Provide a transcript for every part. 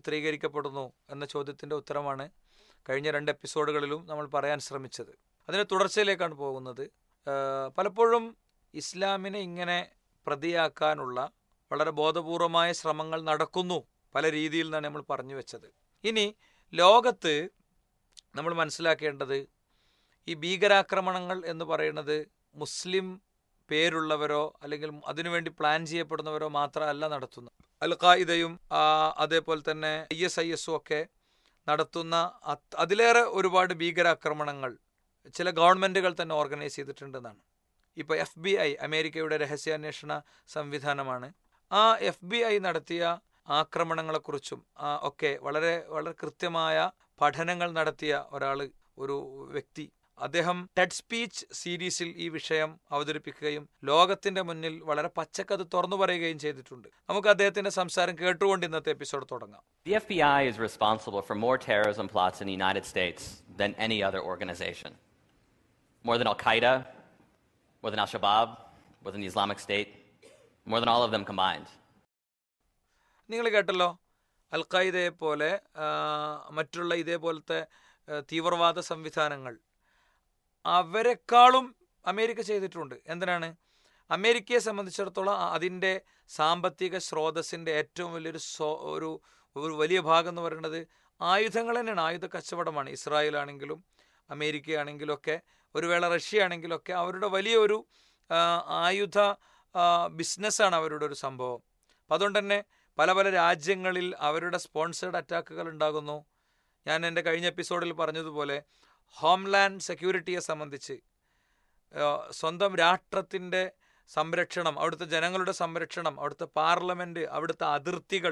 ചിത്രീകരിക്കപ്പെടുന്നു എന്ന ചോദ്യത്തിൻ്റെ ഉത്തരമാണ് കഴിഞ്ഞ രണ്ട് എപ്പിസോഡുകളിലും നമ്മൾ പറയാൻ ശ്രമിച്ചത് അതിൻ്റെ തുടർച്ചയിലേക്കാണ് പോകുന്നത് ഏഹ് പലപ്പോഴും ഇസ്ലാമിനെ ഇങ്ങനെ പ്രതിയാക്കാനുള്ള വളരെ ബോധപൂർവമായ ശ്രമങ്ങൾ നടക്കുന്നു പല രീതിയിൽ നിന്നാണ് നമ്മൾ പറഞ്ഞു വെച്ചത് ഇനി ലോകത്ത് നമ്മൾ മനസ്സിലാക്കേണ്ടത് ഈ ഭീകരാക്രമണങ്ങൾ എന്ന് പറയുന്നത് മുസ്ലിം പേരുള്ളവരോ അല്ലെങ്കിൽ അതിനുവേണ്ടി പ്ലാൻ ചെയ്യപ്പെടുന്നവരോ മാത്രമല്ല നടത്തുന്നത് അൽ ഖായിദയും ആ, അതേപോലെ തന്നെ ഐ എസ് ഐ എസും ഒക്കെ നടത്തുന്ന അത് അതിലേറെ ഒരുപാട് ഭീകരാക്രമണങ്ങൾ ചില ഗവൺമെൻറ്റുകൾ തന്നെ ഓർഗനൈസ് ചെയ്തിട്ടുണ്ടെന്നാണ് ഇപ്പോൾ എഫ് ബി ഐ അമേരിക്കയുടെ രഹസ്യാന്വേഷണ സംവിധാനമാണ് ആ എഫ് ബി ഐ നടത്തിയ ആക്രമണങ്ങളെക്കുറിച്ചും ആ, ഒക്കെ വളരെ വളരെ കൃത്യമായ പഠനങ്ങൾ നടത്തിയ ഒരാൾ ഒരു വ്യക്തി അദ്ദേഹം ടെഡ് സ്പീച്ച് സീരീസിൽ ഈ വിഷയം അവതരിപ്പിക്കുകയും ലോകത്തിന്റെ മുന്നിൽ വളരെ പച്ചക്കത് തുറന്നു പറയുകയും ചെയ്തിട്ടുണ്ട് നമുക്ക് അദ്ദേഹത്തിന്റെ സംസാരം കേട്ടുകൊണ്ട് ഇന്നത്തെ എപ്പിസോഡ് തുടങ്ങാം The FBI is responsible for more terrorism plots in the United States than any other organization. More than Al Qaeda, more than Al Shabaab, more than the Islamic State, more than all of them combined. നിങ്ങൾ കേട്ടല്ലോ അൽ ഖായിദയെ പോലെ ആ, മറ്റുള്ള ഇതേപോലത്തെ ആ, തീവ്രവാദ സംവിധാനങ്ങൾ അവരെക്കാളും America ചെയ്തിട്ടുണ്ട് എന്തിനാണ് അമേരിക്കയെ സംബന്ധിച്ചിടത്തോളം അ- അതിൻ്റെ സാമ്പത്തിക സ്രോതസ്സിൻ്റെ ഏറ്റവും വലിയൊരു സ്വ ഒരു ഒരു വലിയ ഭാഗം എന്ന് പറയുന്നത് ആയുധങ്ങൾ തന്നെയാണ് ആയുധ കച്ചവടമാണ് ഇസ്രായേൽ ആണെങ്കിലും അമേരിക്ക ആണെങ്കിലും ഒക്കെ ഒരു വേള റഷ്യ ആണെങ്കിലും ഒക്കെ അവരുടെ വലിയൊരു ആ, ആയുധ ബിസിനസ്സാണ് അവരുടെ ഒരു സംഭവം അപ്പം അതുകൊണ്ട് തന്നെ പല പല രാജ്യങ്ങളിൽ അവരുടെ സ്പോൺസേഡ് അറ്റാക്കുകൾ ഉണ്ടാകുന്നു ഞാൻ എൻ്റെ കഴിഞ്ഞ എപ്പിസോഡിൽ പറഞ്ഞതുപോലെ ഹോംലാൻഡ് സെക്യൂരിറ്റിയെ സംബന്ധിച്ച് ആ, സ്വന്തം രാഷ്ട്രത്തിൻ്റെ സംരക്ഷണം അവിടുത്തെ ജനങ്ങളുടെ സംരക്ഷണം അവിടുത്തെ പാർലമെൻറ്റ് അവിടുത്തെ അതിർത്തികൾ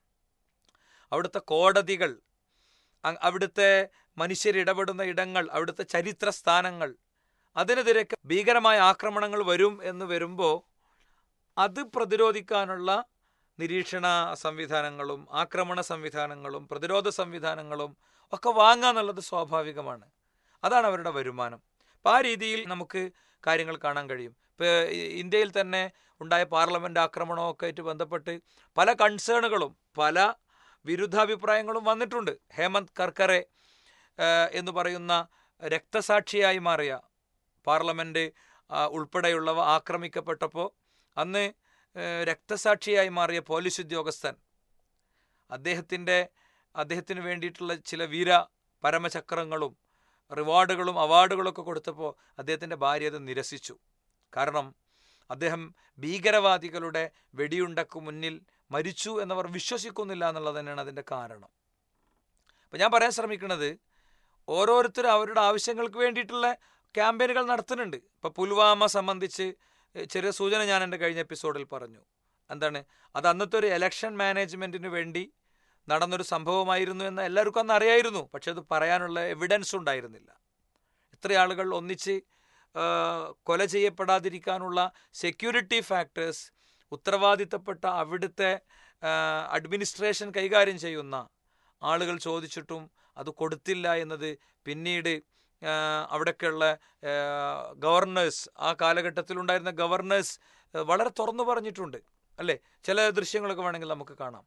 അവിടുത്തെ കോടതികൾ അ- അവിടുത്തെ മനുഷ്യരിടപെടുന്ന ഇടങ്ങൾ അവിടുത്തെ ചരിത്ര സ്ഥാനങ്ങൾ അതിനെതിരെ ഭീകരമായ ആക്രമണങ്ങൾ വരും എന്ന് വരുമ്പോൾ അത് പ്രതിരോധിക്കാനുള്ള നിരീക്ഷണ സംവിധാനങ്ങളും ആക്രമണ സംവിധാനങ്ങളും പ്രതിരോധ സംവിധാനങ്ങളും ഒക്കെ വാങ്ങുക എന്നുള്ളത് സ്വാഭാവികമാണ് അതാണ് അവരുടെ വരുമാനം അപ്പം ആ രീതിയിൽ നമുക്ക് കാര്യങ്ങൾ കാണാൻ കഴിയും ഇപ്പോൾ ഇന്ത്യയിൽ തന്നെ ഉണ്ടായ പാർലമെൻറ്റ് ആക്രമണമൊക്കെ ആയിട്ട് ബന്ധപ്പെട്ട് പല കൺസേണുകളും പല വിരുദ്ധാഭിപ്രായങ്ങളും വന്നിട്ടുണ്ട് ഹേമന്ത് കർക്കറെ ഏഹ്, എന്ന് പറയുന്ന രക്തസാക്ഷിയായി മാറിയ പാർലമെൻറ്റ് ആ, ഉൾപ്പെടെയുള്ളവ ആക്രമിക്കപ്പെട്ടപ്പോൾ അന്ന് ഏഹ്, രക്തസാക്ഷിയായി മാറിയ പോലീസ് ഉദ്യോഗസ്ഥൻ അദ്ദേഹത്തിൻ്റെ അദ്ദേഹത്തിന് വേണ്ടിയിട്ടുള്ള ചില വീര പരമചക്രങ്ങളും റിവാർഡുകളും അവാർഡുകളൊക്കെ കൊടുത്തപ്പോൾ അദ്ദേഹത്തിൻ്റെ ഭാര്യ അത് നിരസിച്ചു കാരണം അദ്ദേഹം ഭീകരവാദികളുടെ വെടിയുണ്ടക്ക് മുന്നിൽ മരിച്ചു എന്നവർ വിശ്വസിക്കുന്നില്ല എന്നുള്ളത് തന്നെയാണ് അതിൻ്റെ കാരണം അപ്പം ഞാൻ പറയാൻ ശ്രമിക്കുന്നത് ഓരോരുത്തരും അവരുടെ ആവശ്യങ്ങൾക്ക് വേണ്ടിയിട്ടുള്ള ക്യാമ്പയിനുകൾ നടത്തുന്നുണ്ട് ഇപ്പോൾ പുൽവാമ സംബന്ധിച്ച് എഹ്, ചെറിയ സൂചന ഞാൻ എൻ്റെ കഴിഞ്ഞ എപ്പിസോഡിൽ പറഞ്ഞു എന്താണ് അത് അന്നത്തെ ഒരു എലക്ഷൻ മാനേജ്മെൻറ്റിന് വേണ്ടി നടന്നൊരു സംഭവമായിരുന്നു എന്ന് എല്ലാവർക്കും അന്ന് അറിയായിരുന്നു പക്ഷെ അത് പറയാനുള്ള എവിഡൻസ് ഉണ്ടായിരുന്നില്ല എത്ര ആളുകൾ ഒന്നിച്ച് ആ, കൊല ചെയ്യപ്പെടാതിരിക്കാനുള്ള സെക്യൂരിറ്റി ഫാക്ടേഴ്സ് ഉത്തരവാദിത്തപ്പെട്ട അവിടുത്തെ അഡ്മിനിസ്ട്രേഷൻ കൈകാര്യം ചെയ്യുന്ന ആളുകൾ ചോദിച്ചിട്ടും അത് കൊടുത്തില്ല എന്നത് പിന്നീട് ആ, അവിടെയൊക്കെയുള്ള ഗവർണേഴ്സ് ആ കാലഘട്ടത്തിലുണ്ടായിരുന്ന ഗവർണേഴ്സ് വളരെ തുറന്നു പറഞ്ഞിട്ടുണ്ട് അല്ലേ ചില ദൃശ്യങ്ങളൊക്കെ വേണമെങ്കിൽ നമുക്ക് കാണാം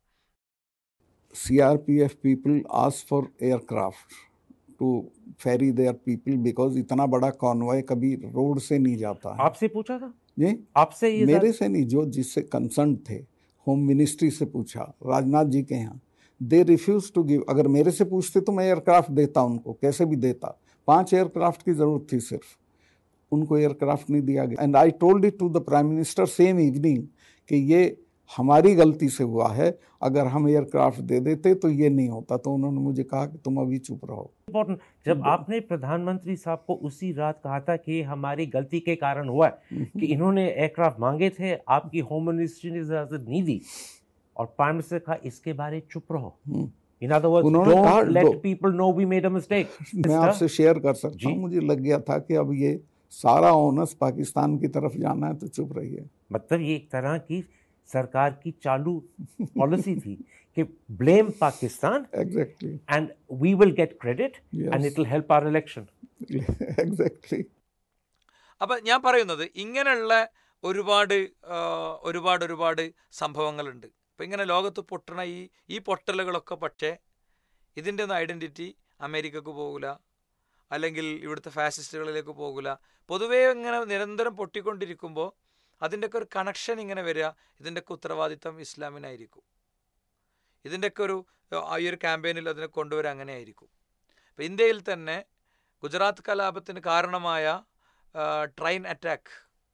CRPF people ask for aircraft to ferry there people because इतना बड़ा कॉन्वॉय कभी रोड से नहीं जाता है आपसे पूछा था जी आपसे ये मेरे से नहीं जो जिससे कंसर्न थे होम मिनिस्ट्री से पूछा राजनाथ जी के यहाँ दे रिफ्यूज टू गिव अगर मेरे से पूछते तो मैं एयरक्राफ्ट देता उनको कैसे भी देता पांच एयरक्राफ्ट की जरूरत थी सिर्फ उनको एयरक्राफ्ट नहीं दिया गया and I told it to the prime minister same evening कि ये हमारी गलती से हुआ है अगर हम एयरक्राफ्ट दे देते तो ये नहीं होता तो उन्होंने मुझे कहा कि तुम अभी चुप रहो इम्पोर्टेंट जब आपने प्रधानमंत्री साहब को उसी रात कहा था कि हमारी गलती के कारण हुआ है कि इन्होंने एयरक्राफ्ट मांगे थे आपकी होम मिनिस्ट्री ने इजाजत नहीं दी और प्राइम मिनिस्टर कहा इसके बारे चुप रहो इन अदर वर्ड्स उन्होंने कहा, डोंट लेट दो- people no we made a mistake मैं आपसे शेयर कर सकता जी। हूँ मुझे लग गया था कि अब ये सारा ओनस पाकिस्तान की तरफ जाना है तो चुप रहिए मतलब ये एक तरह की सरकार की चालू पॉलिसी थी कि blame Pakistan exactly and we will get credit and Yes. it will help our election. Exactly അപ്പം ഞാൻ പറയുന്നത് ഇങ്ങനെയുള്ള ഒരുപാട് ആ, ഒരുപാട് ഒരുപാട് സംഭവങ്ങളുണ്ട് അപ്പം ഇങ്ങനെ ലോകത്ത് പൊട്ടണ ഈ ഈ പൊട്ടലുകളൊക്കെ പക്ഷേ ഇതിൻ്റെ ഒന്നും ഐഡൻറ്റിറ്റി അമേരിക്കക്ക് പോകില്ല അല്ലെങ്കിൽ ഇവിടുത്തെ ഫാസിസ്റ്റുകളിലേക്ക് പോകില്ല പൊതുവേ ഇങ്ങനെ നിരന്തരം പൊട്ടിക്കൊണ്ടിരിക്കുമ്പോൾ അതിൻ്റെയൊക്കെ ഒരു കണക്ഷൻ ഇങ്ങനെ വരിക ഇതിൻ്റെയൊക്കെ ഉത്തരവാദിത്തം ഇസ്ലാമിനായിരിക്കും ഇതിൻ്റെയൊക്കെ ഒരു ആ ഈ ഒരു ക്യാമ്പയിനിൽ അതിനെ കൊണ്ടുവരാൻ അങ്ങനെ ആയിരിക്കും അപ്പോൾ ഇന്ത്യയിൽ തന്നെ ഗുജറാത്ത് കലാപത്തിന് കാരണമായ ആ, ട്രെയിൻ അറ്റാക്ക്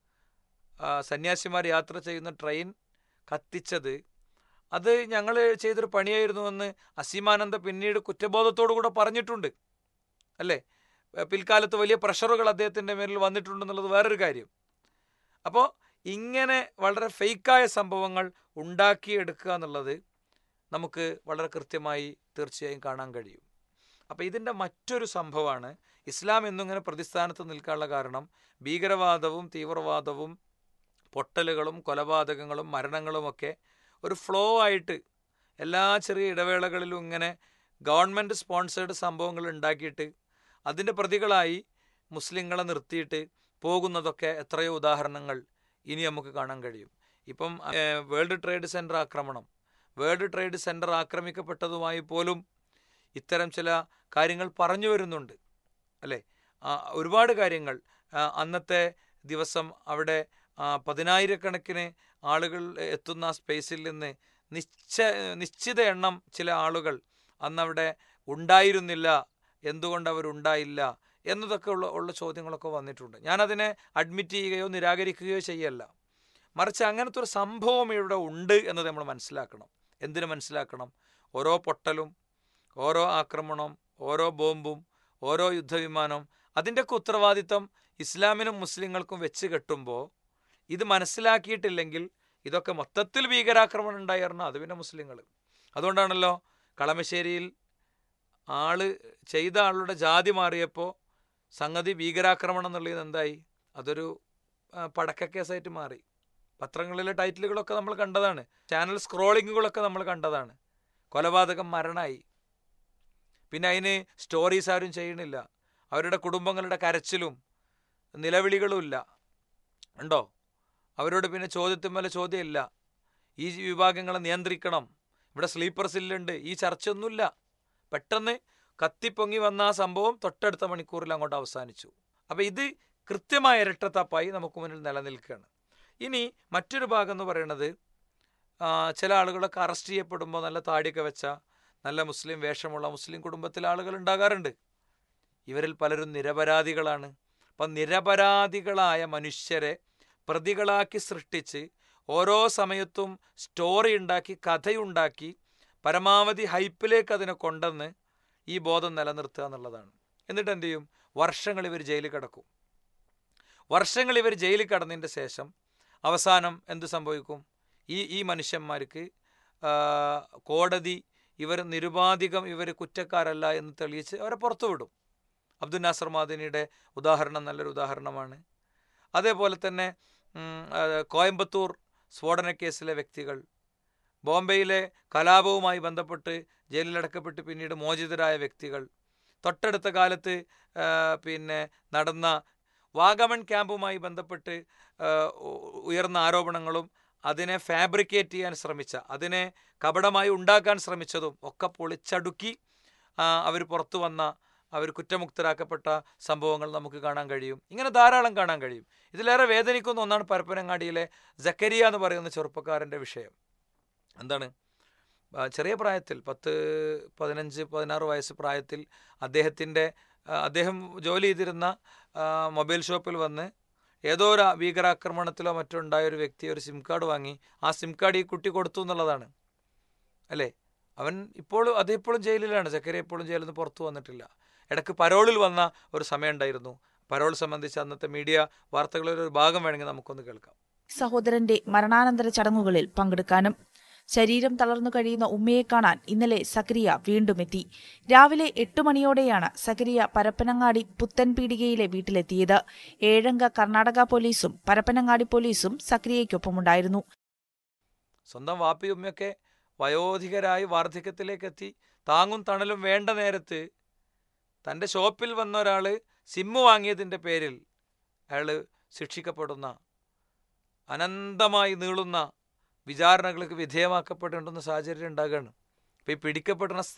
ആ, സന്യാസിമാർ യാത്ര ചെയ്യുന്ന ട്രെയിൻ കത്തിച്ചത് അത് ഞങ്ങൾ ചെയ്തൊരു പണിയായിരുന്നുവെന്ന് അസീമാനന്ദ പിന്നീട് കുറ്റബോധത്തോടു കൂടെ പറഞ്ഞിട്ടുണ്ട് അല്ലേ ഏ, പിൽക്കാലത്ത് വലിയ പ്രഷറുകൾ അദ്ദേഹത്തിൻ്റെ മേലിൽ വന്നിട്ടുണ്ടെന്നുള്ളത് വേറൊരു കാര്യം അപ്പോൾ ഇങ്ങനെ വളരെ ഫേക്കായ സംഭവങ്ങൾ ഉണ്ടാക്കിയെടുക്കുക എന്നുള്ളത് നമുക്ക് വളരെ കൃത്യമായി തീർച്ചയായും കാണാൻ കഴിയും അപ്പോൾ ഇതിൻ്റെ മറ്റൊരു സംഭവമാണ് ഇസ്ലാം എന്നിങ്ങനെ പ്രതിസ്ഥാനത്ത് നിൽക്കാനുള്ള കാരണം ഭീകരവാദവും തീവ്രവാദവും പൊട്ടലുകളും കൊലപാതകങ്ങളും മരണങ്ങളുമൊക്കെ ഒരു ഫ്ലോ ആയിട്ട് എല്ലാ ചെറിയ ഇടവേളകളിലും ഇങ്ങനെ ഗവൺമെൻറ് സ്പോൺസേഡ് സംഭവങ്ങൾ ഉണ്ടാക്കിയിട്ട് അതിൻ്റെ പ്രതികളായി മുസ്ലിങ്ങളെ നിർത്തിയിട്ട് പോകുന്നതൊക്കെ എത്രയോ ഉദാഹരണങ്ങൾ ഇനി നമുക്ക് കാണാൻ കഴിയും ഇപ്പം ഏഹ്, വേൾഡ് ട്രേഡ് സെൻറ്റർ ആക്രമണം വേൾഡ് ട്രേഡ് സെൻറ്റർ ആക്രമിക്കപ്പെട്ടതുമായി പോലും ഇത്തരം ചില കാര്യങ്ങൾ പറഞ്ഞു വരുന്നുണ്ട് അല്ലേ ആ, ഒരുപാട് കാര്യങ്ങൾ ആ, അന്നത്തെ ദിവസം അവിടെ ആ, പതിനായിരക്കണക്കിന് ആളുകൾ എത്തുന്ന ആ സ്പേസിൽ നിന്ന് നിശ്ച നിശ്ചിത എണ്ണം ചില ആളുകൾ അന്നവിടെ ഉണ്ടായിരുന്നില്ല എന്തുകൊണ്ട് അവരുണ്ടായില്ല എന്നതൊക്കെ ഉള്ള ഉള്ള ചോദ്യങ്ങളൊക്കെ വന്നിട്ടുണ്ട് ഞാനതിനെ അഡ്മിറ്റ് ചെയ്യുകയോ നിരാകരിക്കുകയോ ചെയ്യല്ല മറിച്ച് അങ്ങനത്തെ ഒരു സംഭവം ഇവിടെ ഉണ്ട് എന്നത് നമ്മൾ മനസ്സിലാക്കണം എന്തിനു മനസ്സിലാക്കണം ഓരോ പൊട്ടലും ഓരോ ആക്രമണവും ഓരോ ബോംബും ഓരോ യുദ്ധവിമാനവും അതിൻ്റെയൊക്കെ ഉത്തരവാദിത്തം ഇസ്ലാമിനും മുസ്ലിങ്ങൾക്കും വെച്ച് കെട്ടുമ്പോൾ ഇത് മനസ്സിലാക്കിയിട്ടില്ലെങ്കിൽ ഇതൊക്കെ മൊത്തത്തിൽ ഭീകരാക്രമണം ഉണ്ടായിരുന്നു അത് പിന്നെ മുസ്ലിങ്ങൾ അതുകൊണ്ടാണല്ലോ കളമശ്ശേരിയിൽ ആള് ചെയ്ത ആളുടെ ജാതി മാറിയപ്പോൾ സംഗതി ഭീകരാക്രമണം എന്നുള്ളത് എന്തായി അതൊരു ആ, പടക്കക്കേസായിട്ട് മാറി പത്രങ്ങളിലെ ടൈറ്റിലുകളൊക്കെ നമ്മൾ കണ്ടതാണ് ചാനൽ സ്ക്രോളിങ്ങുകളൊക്കെ നമ്മൾ കണ്ടതാണ് കൊലപാതകം മരണമായി പിന്നെ അതിന് സ്റ്റോറീസ് ആരും ചെയ്യണില്ല അവരുടെ കുടുംബങ്ങളുടെ കരച്ചിലും നിലവിളികളും ഇല്ല ഉണ്ടോ അവരോട് പിന്നെ ചോദ്യത്തിന്മേലെ ചോദ്യമില്ല ഈ വിഭാഗങ്ങളെ നിയന്ത്രിക്കണം ഇവിടെ സ്ലീപ്പർ സില്ലുണ്ട് ഈ ചർച്ചയൊന്നുമില്ല പെട്ടെന്ന് കത്തിപ്പൊങ്ങി വന്ന ആ സംഭവം തൊട്ടടുത്ത മണിക്കൂറിൽ അങ്ങോട്ട് അവസാനിച്ചു അപ്പോൾ ഇത് കൃത്യമായ ഇരട്ടത്താപ്പായി നമുക്ക് മുന്നിൽ നിലനിൽക്കുകയാണ് ഇനി മറ്റൊരു ഭാഗം എന്ന് പറയുന്നത് ആ, ചില ആളുകളൊക്കെ അറസ്റ്റ് ചെയ്യപ്പെടുമ്പോൾ നല്ല താടിയൊക്കെ വെച്ച നല്ല മുസ്ലിം വേഷമുള്ള മുസ്ലിം കുടുംബത്തിലെ ആളുകൾ ഉണ്ടാകാറുണ്ട് ഇവരിൽ പലരും നിരപരാധികളാണ് അപ്പം നിരപരാധികളായ മനുഷ്യരെ പ്രതികളാക്കി സൃഷ്ടിച്ച് ഓരോ സമയത്തും സ്റ്റോറി ഉണ്ടാക്കി കഥയുണ്ടാക്കി പരമാവധി ഹൈപ്പിലേക്ക് അതിനെ കൊണ്ടുവന്ന് ഈ ബോധം നിലനിർത്തുക എന്നുള്ളതാണ് എന്നിട്ട് എന്ത് ചെയ്യും വർഷങ്ങൾ ഇവർ ജയിലിൽ കിടക്കും വർഷങ്ങൾ ഇവർ ജയിലിൽ കടന്നതിൻ്റെ ശേഷം അവസാനം എന്ത് സംഭവിക്കും ഈ ഈ മനുഷ്യന്മാർക്ക് ആ, കോടതി ഇവർ നിരുപാധികം ഇവർ കുറ്റക്കാരല്ല എന്ന് തെളിയിച്ച് അവരെ പുറത്തു വിടും അബ്ദുൽ നാസർ മാദിനിയുടെ ഉദാഹരണം നല്ലൊരു ഉദാഹരണമാണ് അതേപോലെ തന്നെ ഉം, ആ, കോയമ്പത്തൂർ സ്ഫോടന കേസിലെ വ്യക്തികൾ ബോംബെയിലെ കലാപവുമായി ബന്ധപ്പെട്ട് ജയിലിലടക്കപ്പെട്ട് പിന്നീട് മോചിതരായ വ്യക്തികൾ തൊട്ടടുത്ത കാലത്ത് ആ, പിന്നെ നടന്ന വാഗമൺ ക്യാമ്പുമായി ബന്ധപ്പെട്ട് ആ, ഉ- ഉയർന്ന ആരോപണങ്ങളും അതിനെ ഫാബ്രിക്കേറ്റ് ചെയ്യാൻ ശ്രമിച്ച അതിനെ കപടമായി ഉണ്ടാക്കാൻ ശ്രമിച്ചതും ഒക്കെ പൊളിച്ചടുക്കി അവർ പുറത്തു വന്ന അവർ കുറ്റമുക്തരാക്കപ്പെട്ട സംഭവങ്ങൾ നമുക്ക് കാണാൻ കഴിയും ഇങ്ങനെ ധാരാളം കാണാൻ കഴിയും ഇതിലേറെ വേദനിക്കുന്ന ഒന്നാണ് പരപ്പനങ്ങാടിയിലെ ജക്കരിയ എന്ന് പറയുന്ന ചെറുപ്പക്കാരൻ്റെ വിഷയം എന്താണ് ആ, ചെറിയ പ്രായത്തിൽ പത്ത് പതിനഞ്ച് പതിനാറ് വയസ്സ് പ്രായത്തിൽ അദ്ദേഹത്തിൻ്റെ ആ, അദ്ദേഹം ജോലി ചെയ്തിരുന്ന ആ, മൊബൈൽ ഷോപ്പിൽ വന്ന് ഏതോ ഒരു ഭീകരാക്രമണത്തിലോ മറ്റോ ഉണ്ടായ ഒരു വ്യക്തി ഒരു സിം കാർഡ് വാങ്ങി ആ സിം കാർഡ് ഈ കുട്ടി കൊടുത്തു എന്നുള്ളതാണ് അല്ലേ അവൻ ഇപ്പോഴും അത് ഇപ്പോഴും ജയിലിലാണ് ചക്കര ഇപ്പോഴും ജയിലിൽ നിന്ന് പുറത്തു വന്നിട്ടില്ല ഇടയ്ക്ക് പരോളിൽ വന്ന ഒരു സമയം ഉണ്ടായിരുന്നു പരോൾ സംബന്ധിച്ച് അന്നത്തെ മീഡിയ വാർത്തകളിൽ ഒരു ഭാഗം വേണമെങ്കിൽ നമുക്കൊന്ന് കേൾക്കാം സഹോദരന്റെ മരണാനന്തര ചടങ്ങുകളിൽ പങ്കെടുക്കാനും ശരീരം തളർന്നു കഴിയുന്ന ഉമ്മയെ കാണാൻ ഇന്നലെ സക്രിയ വീണ്ടും എത്തി രാവിലെ എട്ട് മണിയോടെയാണ് സക്രിയ പരപ്പനങ്ങാടി പുത്തൻപീടികയിലെ വീട്ടിലെത്തിയത് ഏഴംഗ കർണാടക പോലീസും പരപ്പനങ്ങാടി പോലീസും സക്രിയയ്ക്കൊപ്പമുണ്ടായിരുന്നു സ്വന്തം വാപ്പയും ഉമ്മയൊക്കെ വയോധികരായി വാർദ്ധക്യത്തിലേക്ക് എത്തി താങ്ങും തണലും വേണ്ട നേരത്ത് തൻ്റെ ഷോപ്പിൽ വന്ന ഒരാൾ സിമ്മ് വാങ്ങിയതിൻ്റെ പേരിൽ അയാൾ ശിക്ഷിക്കപ്പെടുന്ന അനന്തമായി നീളുന്ന വിചാരണകൾക്ക് വിധേയമാക്കപ്പെടേണ്ടുന്ന സാഹചര്യം ഉണ്ടാകുകയാണ് ഇപ്പോൾ ഈ പിടിക്കപ്പെടുന്ന